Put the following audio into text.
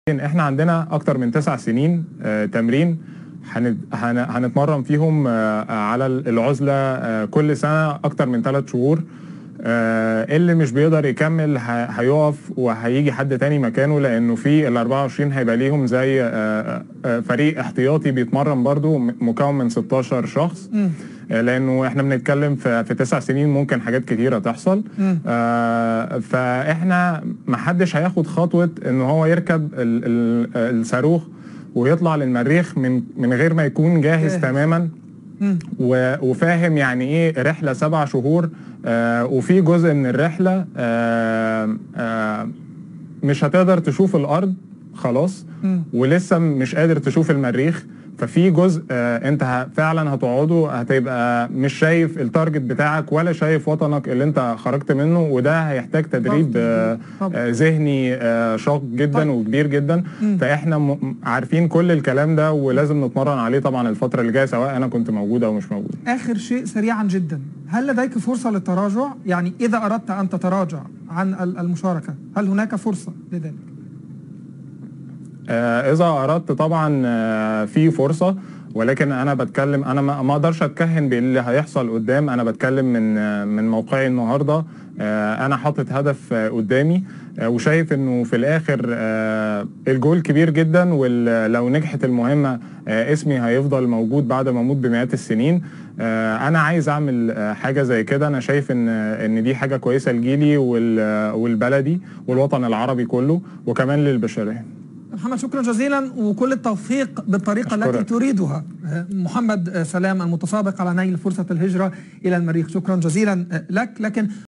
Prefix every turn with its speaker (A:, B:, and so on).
A: احنا عندنا اكتر من تسع سنين آه، تمرين هن- هن- هنتمرن فيهم آه، على العزلة آه، كل سنة اكتر من ثلاث شهور آه، اللي مش بيقدر يكمل ه- هيقف وهيجي حد تاني مكانه لانه في ال 24 هيبقى ليهم زي آه، آه، فريق احتياطي بيتمرن برضو م- مكون من 16 شخص آه، لانه احنا بنتكلم في في تسع سنين ممكن حاجات كتيره تحصل آه فاحنا ما حدش هياخد خطوه ان هو يركب ال ال الصاروخ ويطلع للمريخ من من غير ما يكون جاهز
B: جاهز.
A: تماما و- وفاهم يعني ايه رحله سبع شهور آه وفي جزء من الرحله آه آه مش هتقدر تشوف الارض خلاص ولسه مش قادر تشوف المريخ ففي جزء آه انت ه- فعلا هتقعده هتبقى مش شايف التارجت بتاعك ولا شايف وطنك اللي انت خرجت منه وده هيحتاج تدريب آه
B: طبعاً.
A: آه ذهني آه شاق جدا
B: طيب.
A: وكبير جدا فاحنا م- عارفين كل الكلام ده ولازم نتمرن عليه طبعا الفتره اللي جايه سواء انا كنت موجود او مش موجود
B: آخر شيء سريعا جدا هل لديك فرصة للتراجع؟ يعني إذا أردت أن تتراجع عن ال- المشاركة هل هناك فرصة لذلك؟
A: آه، اذا اردت طبعا آه، في فرصه ولكن انا بتكلم انا ما ما اقدرش اتكهن باللي هيحصل قدام انا بتكلم من آه، من موقعي النهارده آه، انا حاطط هدف آه، قدامي آه، وشايف انه في الاخر آه، الجول كبير جدا ولو نجحت المهمه آه، اسمي هيفضل موجود بعد ما اموت بمئات السنين آه، انا عايز اعمل آه، حاجه زي كده انا شايف ان ان دي حاجه كويسه لجيلي وال- والبلدي والوطن العربي كله وكمان للبشريه
B: محمد شكرا جزيلا وكل التوفيق بالطريقة
A: أشكرك.
B: التي تريدها محمد سلام المتسابق على نيل فرصة الهجرة إلى المريخ شكرا جزيلا لك لكن